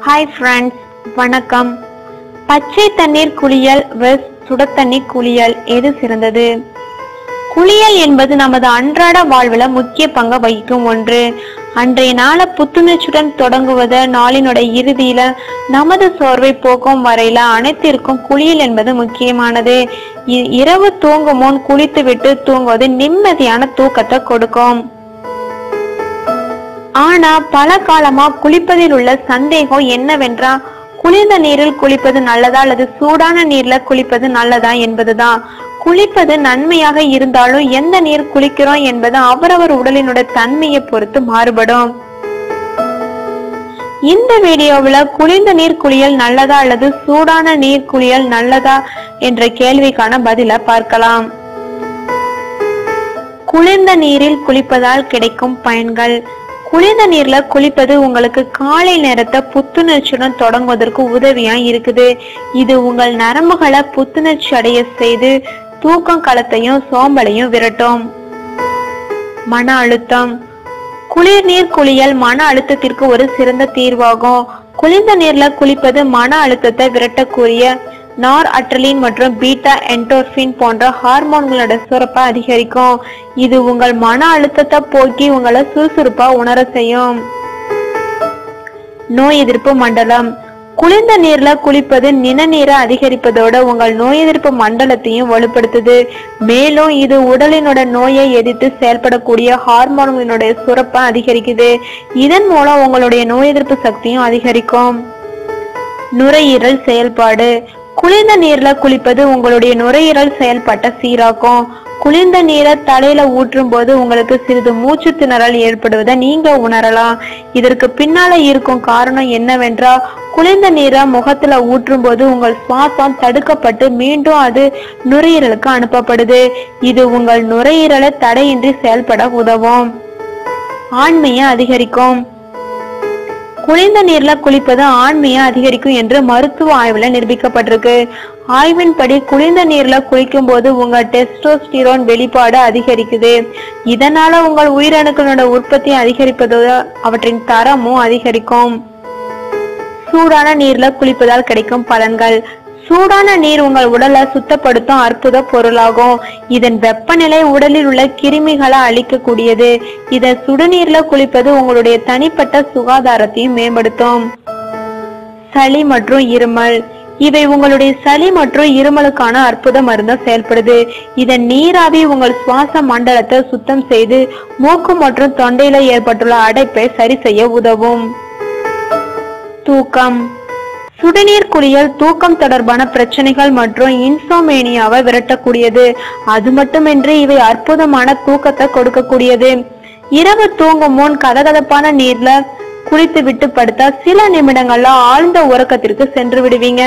hi friends வணக்கம் பச்சை தண்ணீர் குளியல் வெஸ் சுட தண்ணீர் குளியல் எது சிறந்தது குளியல் என்பது நமது அன்றாட வாழ்வுல முக்கிய பங்கு வகிக்கும் ஒன்று அன்றைய நாள புத்துணர்ச்சியுடன் தொடங்குவத நாளினோட இறுதியில நமது சோர்வை போக்கும் வரையில அனைத்திற்கும் குளியல் என்பது முக்கியமானது இ- இரவு தூங்கும் முன் குளித்துவிட்டு தூங்குவது நிம்மதியான தூக்கத்தை கொடுக்கும் ஆனா பல காலமா குளிப்பதில் உள்ள சந்தேகம் என்னவென்றா குளிர்ந்த நீரில் குளிப்பது நல்லதா அல்லது சூடான நீர்ல குளிப்பது நல்லதா என்பதுதான் குளிப்பது நன்மையாக இருந்தாலும் எந்த நீர் குளிக்கிறோம் என்பது அவரவர் உடலினுடைய தன்மையை பொறுத்து மாறுபடும் இந்த வீடியோவுல குளிர்ந்த நீர் குளியல் நல்லதா அல்லது சூடான நீர் குளியல் நல்லதா என்ற கேள்விக்கான பதில பார்க்கலாம் குளிர்ந்த நீரில் குளிப்பதால் கிடைக்கும் பயன்கள் குளிர்ந்த நீர்ல குளிப்பது உங்களுக்கு காலை நேரத்தை புத்துணர்ச்சியுடன் தொடங்குவதற்கு உதவியா இருக்குது இது உங்கள் நரம்புகளை புத்துணர்ச்சி அடைய செய்து தூக்கம் களத்தையும் சோம்பலையும் விரட்டும் மன அழுத்தம் குளிர் நீர் குளியல் மன அழுத்தத்திற்கு ஒரு சிறந்த தீர்வாகும் குளிர்ந்த நீர்ல குளிப்பது மன அழுத்தத்தை விரட்டக்கூடிய நார் அட்ரலின் மற்றும் பீட்டா என்டோர்பின் போன்ற ஹார்மோன்களோட சுரப்பை அதிகரிக்கும் இது உங்கள் மன அழுத்தத்தை போக்கி உங்களை சுறுசுறுப்பா உணர செய்யும் நோய் எதிர்ப்பு மண்டலம் குளிர்ந்த நீர்ல குளிப்பது நிணநீரை அதிகரிப்பதோட உங்கள் நோய் எதிர்ப்பு மண்டலத்தையும் வலுப்படுத்துது மேலும் இது உடலினோட நோயை எதிர்த்து செயல்படக்கூடிய ஹார்மோன்களினுடைய சுரப்பை அதிகரிக்குது இதன் மூலம் உங்களுடைய நோய் எதிர்ப்பு சக்தியும் அதிகரிக்கும் நுரையீரல் செயல்பாடு குளிர்ந்த நீர்ல குளிப்பது உங்களுடைய நுரையீரல் செயல்பாட்டை சீராக்கும் குளிர்ந்த நீரை தலையில ஊற்றும் போது உங்களுக்கு சிறிது மூச்சு திணறல் ஏற்படுவதை நீங்க உணரலாம் இதற்கு பின்னால இருக்கும் காரணம் என்னவென்றா குளிர்ந்த நீரை முகத்துல ஊற்றும் போது உங்கள் சுவாசம் தடுக்கப்பட்டு மீண்டும் அது நுரையீரலுக்கு அனுப்பப்படுது இது உங்கள் நுரையீரலை தடையின்றி செயல்பட உதவும் ஆண்மையை அதிகரிக்கும் குளிர்ந்த நீர்ல குளிப்பது ஆண்மையை அதிகரிக்கும் என்று மருத்துவ ஆய்வுல நிரூபிக்கப்பட்டிருக்கு ஆய்வின்படி குளிர்ந்த நீர்ல குளிக்கும் போது உங்க டெஸ்டோஸ்டிரோன் வெளிப்பாடு அதிகரிக்குது இதனால உங்கள் உயிரணுக்களோட உற்பத்தி அதிகரிப்பதோட அவற்றின் தரமும் அதிகரிக்கும் சூடான நீர்ல குளிப்பதால் கிடைக்கும் பலன்கள் சூடான நீர் உங்கள் உடலை சுத்தப்படுத்தும் அற்புத பொருளாகும் இதன் வெப்பநிலை உடலில் உள்ள கிருமிகளை அழிக்கக்கூடியது இதை சுடுநீர்ல குளிப்பது உங்களுடைய தனிப்பட்ட சுகாதாரத்தையும் மேம்படுத்தும் சளி மற்றும் இருமல் இவை உங்களுடைய சளி மற்றும் இருமலுக்கான அற்புத மருந்தா செயல்படுது இதன் நீராவி உங்கள் சுவாச மண்டலத்தை சுத்தம் செய்து மூக்கு மற்றும் தொண்டையில ஏற்பட்டுள்ள அடைப்பை சரி செய்ய உதவும் தூக்கம் சுடுநீர் குளியல் தூக்கம் தொடர்பான பிரச்சனைகள் மற்றும் இன்சோமேனியாவை விரட்டக்கூடியது அது மட்டுமின்றி இவை அற்புதமான தூக்கத்தை கொடுக்கக்கூடியது இரவு தூங்கும் முன் கதகதப்பான நீர்ல குளித்து விட்டு படுத்தா சில நிமிடங்கள்ல ஆழ்ந்த உறக்கத்திற்கு சென்று விடுவீங்க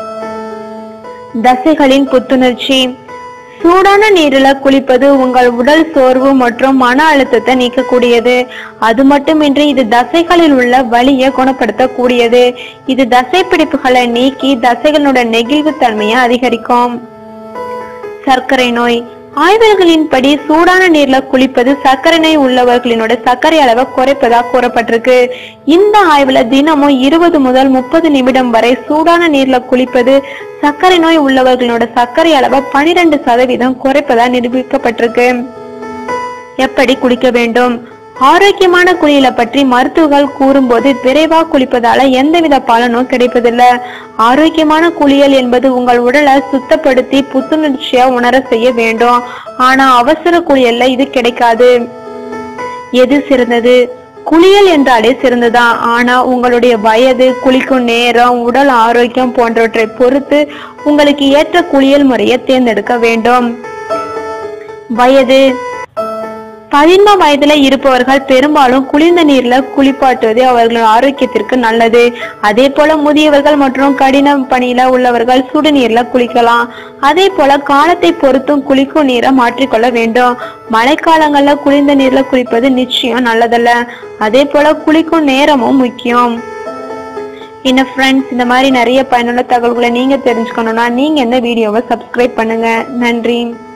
தசைகளின் புத்துணர்ச்சி சூடான நீரில குளிப்பது உங்கள் உடல் சோர்வு மற்றும் மன அழுத்தத்தை நீக்கக்கூடியது அது மட்டுமின்றி இது தசைகளில் உள்ள வலியை குணப்படுத்தக்கூடியது இது தசை பிடிப்புகளை நீக்கி தசைகளோட நெகிழ்வு தன்மையை அதிகரிக்கும் சர்க்கரை நோய் ஆய்வுகளின்படி சூடான நீர்ல குளிப்பது சர்க்கரை நோய் உள்ளவர்களினோட சர்க்கரை அளவை குறைப்பதா கூறப்பட்டிருக்கு இந்த ஆய்வுல தினமும் இருபது முதல் முப்பது நிமிடம் வரை சூடான நீர்ல குளிப்பது சர்க்கரை நோய் உள்ளவர்களோட சர்க்கரை அளவை பனிரெண்டு சதவீதம் குறைப்பதா நிரூபிக்கப்பட்டிருக்கு எப்படி குளிக்க வேண்டும் ஆரோக்கியமான குளியலை பற்றி மருத்துவர்கள் கூறும்போது விரைவா குளிப்பதால எந்தவித பலனும் கிடைப்பதில்ல ஆரோக்கியமான குளியல் என்பது உங்கள் உடலை சுத்தப்படுத்தி புத்துணர்ச்சியா உணர செய்ய வேண்டும் ஆனா அவசர குளியல்ல இது கிடைக்காது எது சிறந்தது குளியல் என்றாலே சிறந்ததுதான் ஆனா உங்களுடைய வயது குளிக்கும் நேரம் உடல் ஆரோக்கியம் போன்றவற்றை பொறுத்து உங்களுக்கு ஏற்ற குளியல் முறையை தேர்ந்தெடுக்க வேண்டும் வயது பதின்ம வயதுல இருப்பவர்கள் பெரும்பாலும் குளிர்ந்த நீர்ல குளிப்பாட்டுவது அவர்கள் ஆரோக்கியத்திற்கு நல்லது அதே போல முதியவர்கள் மற்றும் கடின பணியில உள்ளவர்கள் சுடுநீர்ல குளிக்கலாம் அதே போல காலத்தை பொறுத்தும் குளிக்கும் நீரை மாற்றிக்கொள்ள வேண்டும் மழைக்காலங்கள்ல குளிர்ந்த நீர்ல குளிப்பது நிச்சயம் நல்லதல்ல அதே போல குளிக்கும் நேரமும் முக்கியம் என்ன ஃப்ரெண்ட்ஸ் இந்த மாதிரி நிறைய பயனுள்ள தகவல்களை நீங்க தெரிஞ்சுக்கணும்னா நீங்க இந்த வீடியோவை சப்ஸ்கிரைப் பண்ணுங்க நன்றி